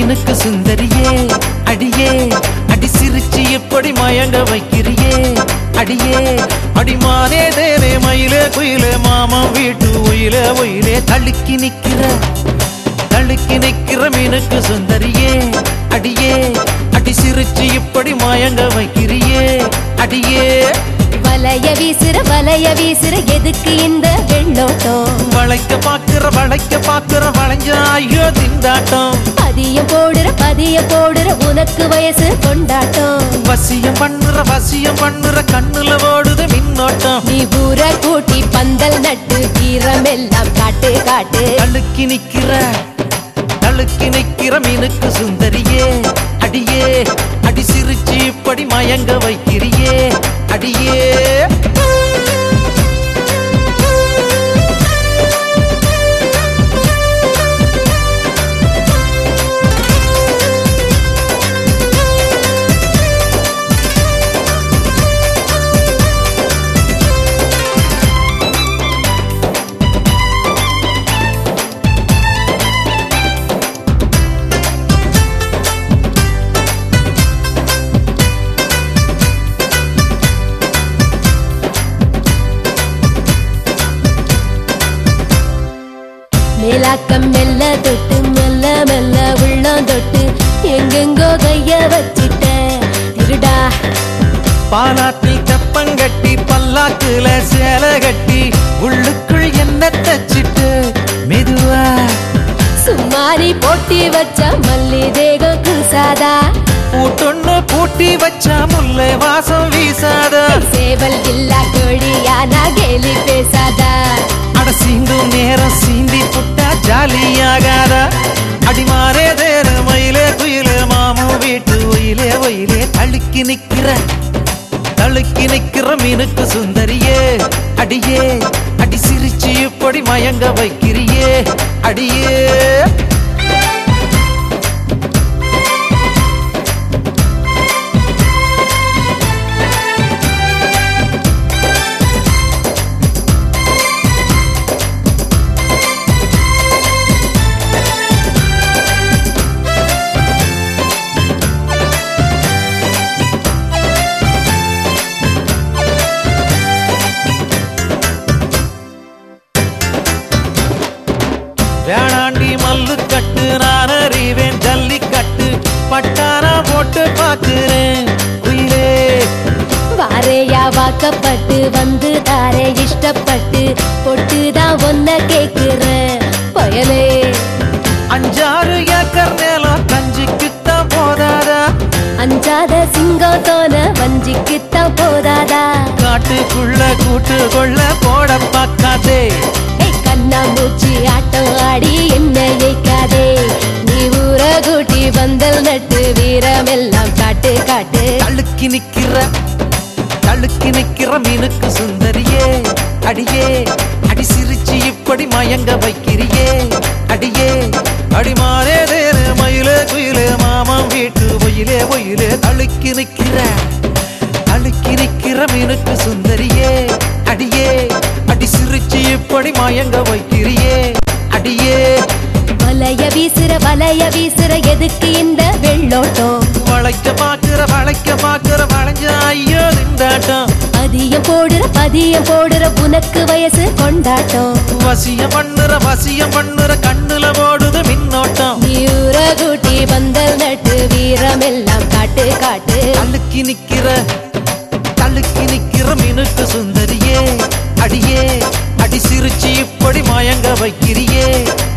மினுக்கு சுந்தரியே அடியே அடி சிரிச்சு எப்படி மயங்க வைக்கிறியே அடியே அடிமானே தேனே மயிலே குயிலே மாமன் வீட்டு ஒயிலே ஒயிலே தழுக்கி நிக்கிற தழுக்கி நிக்கிற மீனுக்கு சுந்தரியே அடியே அடி சிரிச்சு இப்படி மயங்க வைக்கிறியே அடியே வலைய வீசுற வலைய வீசுற எதுக்கு இந்த வெள்ளோட்டம் வளைக்க பாக்குற வளைக்க பாக்குற வளைஞ்சா ஐயோ திண்டாட்டம் பதியம் போடுற பதியம் போடுற உனக்கு வயசு கொண்டாட்டம் வசியம் பண்ணுற வசியம் பண்ணுற கண்ணுல ஓடுது மின்னோட்டம் நீ ஊர கூட்டி பந்தல் நட்டு வீரமெல்லாம் காட்டு காட்டு தழுக்கி நிக்கிற தழுக்கி நிக்கிற மீனுக்கு சுந்தரியே அடியே அடி சிரிச்சு இப்படி மயங்க வைக்கிறியே அடியே மேலாக்கம் மெல்ல தொட்டு மெல்ல மெல்ல உள்ளம் தொட்டு எங்கெங்கோ கைய வச்சிட்ட திருடா பாலாத்தி கப்பங்கட்டி பல்லாக்குல சேலை கட்டி உள்ளுக்குள் என்ன தச்சிட்டு மெதுவா சும்மாரி போட்டி வச்ச மல்லி தேகம் கூசாதா பூட்டொன்னு பூட்டி வச்சா முல்லை வாசம் வீசாதா சேவல் இல்லா கோழியானா கேலி பேசாதா அட சீண்டும் நேரம் சீந்தி புட்டா ஜாலியாகாதா அடிமாரே தேர மயிலே குயிலே மாமு வீட்டு ஒயிலே ஒயிலே தழுக்கி நிக்கிற தழுக்கி நிக்கிற மீனுக்கு சுந்தரியே அடியே அடி சிரிச்சு இப்படி மயங்க வைக்கிறியே அடியே வேணாண்டி மல்லு கட்டு நான் அறிவேன் ஜல்லிக்கட்டு பட்டாரா போட்டு பாக்குறேன் குயிலே வாரையா வாக்கப்பட்டு வந்து தாரே இஷ்டப்பட்டு பொட்டுதான் ஒன்ன கேக்குறேன் பயலே அஞ்சாறு ஏக்கர் நிலம் கஞ்சிக்குத்தான் போதாதா அஞ்சாத சிங்கம் தோன வஞ்சிக்குத்தான் போதாதா காட்டுக்குள்ள கூட்டு கொள்ள போட பார்க்காதே ஏய் கண்ணா மூச்சி ஆட்டம் ஆடி என்ன ஏய்க்காதே நீ ஊர கூட்டி பந்தல் நட்டு வீரமெல்லாம் காட்டு காட்டு தழுக்கி நிக்கிற தழுக்கி நிக்கிற மீனுக்கு சுந்தரியே அடியே அடி சிரிச்சு இப்படி மயங்க வைக்கிறியே அடியே அடிமாரே தேரு மயிலே குயிலே மாமன் வீட்டு ஒயிலே ஒயிலே தழுக்கி நிக்கிற தழுக்கி நிக்கிற மீனுக்கு சுந்தரியே அடியே அடி சிரிச்சு இப்படி மயங்க வைக்கிறியே அடியே வலைய வீசுற வலைய வீசுற எதுக்கு இந்த வெள்ளோட்டம் வளைக்க பாக்குற வளைக்க பாக்குற வளைஞ்ச ஐயோ திண்டாட்டம் பதியம் போடுற பதியம் போடுற உனக்கு வயசு கொண்டாட்டம் வசியம் பண்ணுற வசியம் பண்ணுற கண்ணுல ஓடுது மின்னோட்டம் நீ ஊர கூட்டி பந்தல் நட்டு வீரமெல்லாம் காட்டு காட்டு தழுக்கி நிக்கிற தழுக்கி நிக்கிற மினுக்கு சுந்தரியே அடியே அடி சிரிச்சு இப்படி மயங்க வைக்கிறியே